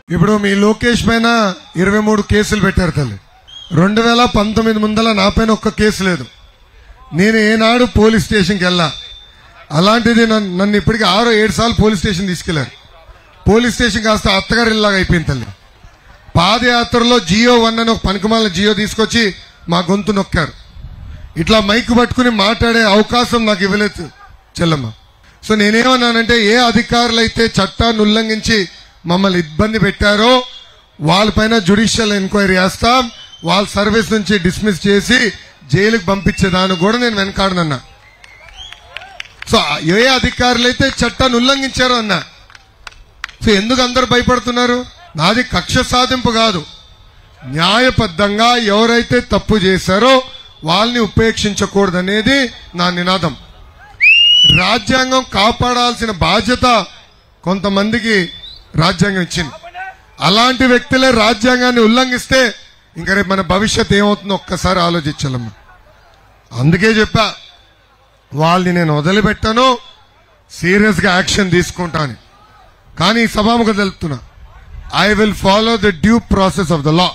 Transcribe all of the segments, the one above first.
ఇప్పుడు మీ లోకేష్ పైన ఇరవై మూడు కేసులు పెట్టారు తల్లి రెండు వేల పంతొమ్మిది ముందల నా పైన ఒక్క కేసు లేదు నేను ఏనాడు పోలీస్ స్టేషన్కి వెళ్ళా అలాంటిది నన్ను నన్ను ఇప్పటికి ఆరో ఏడు సార్లు పోలీస్ స్టేషన్ తీసుకెళ్లారు పోలీస్ స్టేషన్ కాస్త అత్తగారిలాగా అయిపోయింది తల్లి పాదయాత్రలో జియో వన్ అని ఒక పనికిమాల జియో తీసుకొచ్చి మా గొంతు నొక్కారు ఇట్లా మైక్ పట్టుకుని మాట్లాడే అవకాశం నాకు ఇవ్వలేదు చెల్లమ్మ సో నేనేమన్నానంటే ఏ అధికారులు అయితే చట్టాన్ని ఉల్లంఘించి మమ్మల్ని ఇబ్బంది పెట్టారో వాళ్ళపైన జ్యుడిషియల్ ఎంక్వైరీ చేస్తాం వాళ్ళ సర్వీస్ నుంచి డిస్మిస్ చేసి జైలుకి పంపించేదాన్ని కూడా నేను వెనకాడనన్నా సో ఏ అధికారులు అయితే చట్టాన్ని ఉల్లంఘించారో అన్నా సో ఎందుకు అందరు భయపడుతున్నారు నాది కక్ష సాధింపు కాదు న్యాయబద్ధంగా ఎవరైతే తప్పు చేశారో వాళ్ళని ఉపేక్షించకూడదనేది నా నినాదం రాజ్యాంగం కాపాడాల్సిన బాధ్యత కొంతమందికి రాజ్యాంగం ఇచ్చింది అలాంటి వ్యక్తులే రాజ్యాంగాన్ని ఉల్లంఘిస్తే ఇంకా రేపు మన భవిష్యత్ ఏమవుతుందో ఒక్కసారి ఆలోచించాలమ్మా అందుకే చెప్పా వాళ్ళని నేను వదిలిపెట్టాను సీరియస్ గా యాక్షన్ తీసుకుంటాను కానీ ఈ సభాముఖం తెలుపుతున్నా I will follow the due process of the law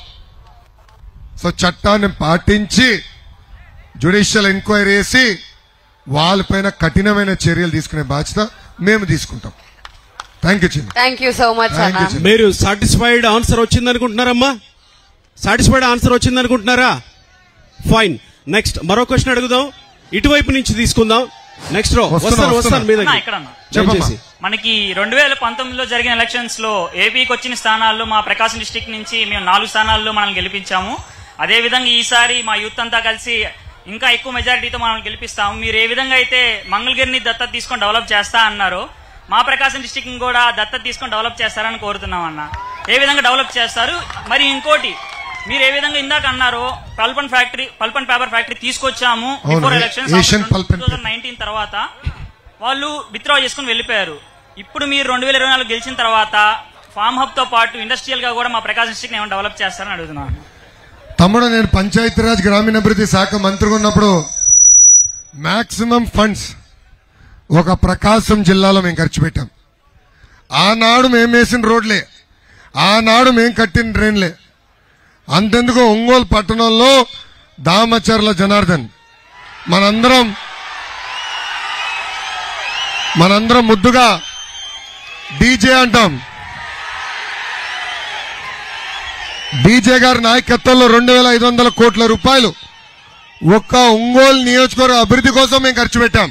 so చట్టాన్ని పాటించి జ్యుడిషియల్ ఎంక్వైరీ చేసి వాళ్ళపైన కఠినమైన చర్యలు తీసుకునే బాధ్యత మేము తీసుకుంటాం thank you Chinna thank you so much Thank you, అన్న Chinna. మీరు సాటిస్ఫైడ్ ఆన్సర్ వచ్చింది అనుకుంటున్నారమ్మా సాటిస్ఫైడ్ ఆన్సర్ వచ్చింది అనుకుంటున్నారా ఫైన్ నెక్స్ట్ మరో క్వశ్చన్ అడుగుదాం ఇటువైపు నుంచి తీసుకుందాం నెక్స్ట్ రో వస్తున్నా, వస్తాను వస్తున్నా. వస్తాను మీద అన్నా, ఇక్కడ అన్నా. చెప్పమ్మా. దయచేసి మనకి రెండు వేల పంతొమ్మిదిలో జరిగిన ఎలక్షన్స్ లో ఏపీకి వచ్చిన స్థానాల్లో మా ప్రకాశం డిస్టిక్ నుంచి మేము నాలుగు స్థానాల్లో మనం గెలిపించాము అదే విధంగా ఈసారి మా యూత్ అంతా కలిసి ఇంకా ఎక్కువ మెజారిటీతో మనం గెలిపిస్తాము మీరు ఏ విధంగా అయితే మంగళగిరిని దత్తత తీసుకొని డెవలప్ చేస్తా అన్నారో మా ప్రకాశం డిస్టిక్ కూడా దత్తత తీసుకొని డెవలప్ చేస్తారని కోరుతున్నాం అన్న ఏ విధంగా డెవలప్ చేస్తారు మరి ఇంకోటి మీరు ఏ విధంగా ఇందాక అన్నారో pulp and factory pulp and paper factory తీసుకొచ్చాము అవును, before a- elections Asian pulp and paper. Nineteen తర్వాత వాళ్ళు విత్డ్రా చేసుకుని వెళ్ళిపోయారు ఇప్పుడు మీరు రెండు వేల ఇరవై నాలుగు గెలిచిన తర్వాత ఫామ్ హబ్ తో పాటు ఇండస్ట్రియల్ గా కూడా మా ప్రకాశం డిస్ట్రిక్ట్ ఏమైనా డెవలప్ చేస్తారని అడుగుతున్నాను తమ్ముడు నేను పంచాయతీరాజ్ గ్రామీణాభివృద్ధి శాఖ మంత్రిగా ఉన్నప్పుడు మాక్సిమం ఫండ్స్ ఒక ప్రకాశం జిల్లాలో మేము ఖర్చు పెట్టాం ఆనాడు మేము వేసిన రోడ్లే ఆనాడు మేము కట్టిన డ్రైన్లే అంతెందుకు ఒంగోలు పట్టణంలో దామచర్ల జనార్దన్ మనందరం మనందరం ముద్దుగా డీజే అంటాం డీజే గారి నాయకత్వంలో రెండు వేల ఐదు వందల కోట్ల రూపాయలు ఒక్క ఒంగోలు నియోజకవర్గ అభివృద్ధి కోసం మేము ఖర్చు పెట్టాం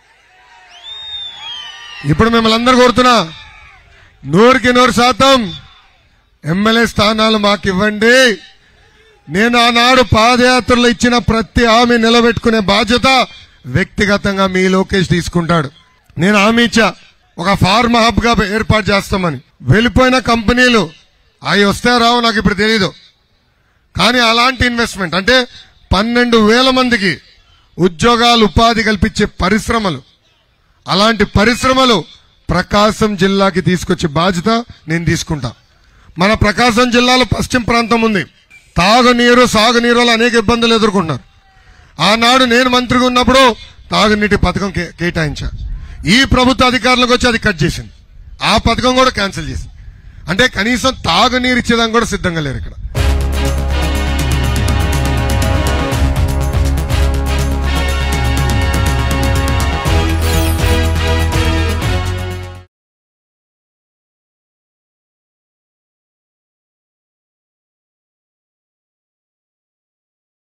ఇప్పుడు మిమ్మల్ని అందరు కోరుతున్నా నూరుకి నూరు శాతం ఎమ్మెల్యే స్థానాలు మాకు ఇవ్వండి నేను ఆనాడు పాదయాత్రలో ఇచ్చిన ప్రతి హామీ నిలబెట్టుకునే బాధ్యత వ్యక్తిగతంగా మీ లోకేష్ తీసుకుంటాడు నేను హామీ ఇచ్చా ఒక ఫార్మ్ హబ్ గా ఏర్పాటు చేస్తామని వెళ్ళిపోయిన కంపెనీలు అవి వస్తే రావు నాకు ఇప్పుడు తెలీదు కానీ అలాంటి ఇన్వెస్ట్మెంట్ అంటే పన్నెండు వేల మందికి ఉద్యోగాలు ఉపాధి కల్పించే పరిశ్రమలు అలాంటి పరిశ్రమలు ప్రకాశం జిల్లాకి తీసుకొచ్చే బాధ్యత నేను తీసుకుంటా మన ప్రకాశం జిల్లాలో పశ్చిమ ప్రాంతం ఉంది తాగునీరు సాగునీరులో అనేక ఇబ్బందులు ఎదుర్కొంటున్నారు ఆనాడు నేను మంత్రిగా ఉన్నప్పుడు తాగునీటి పథకం కే- కేటాయించా ఈ ప్రభుత్వ అధికారులకు వచ్చి అది కట్ చేసింది ఆ పథకం కూడా క్యాన్సిల్ చేసింది అంటే కనీసం తాగునీరు ఇచ్చేదానికి కూడా సిద్ధంగా లేరు ఇక్కడ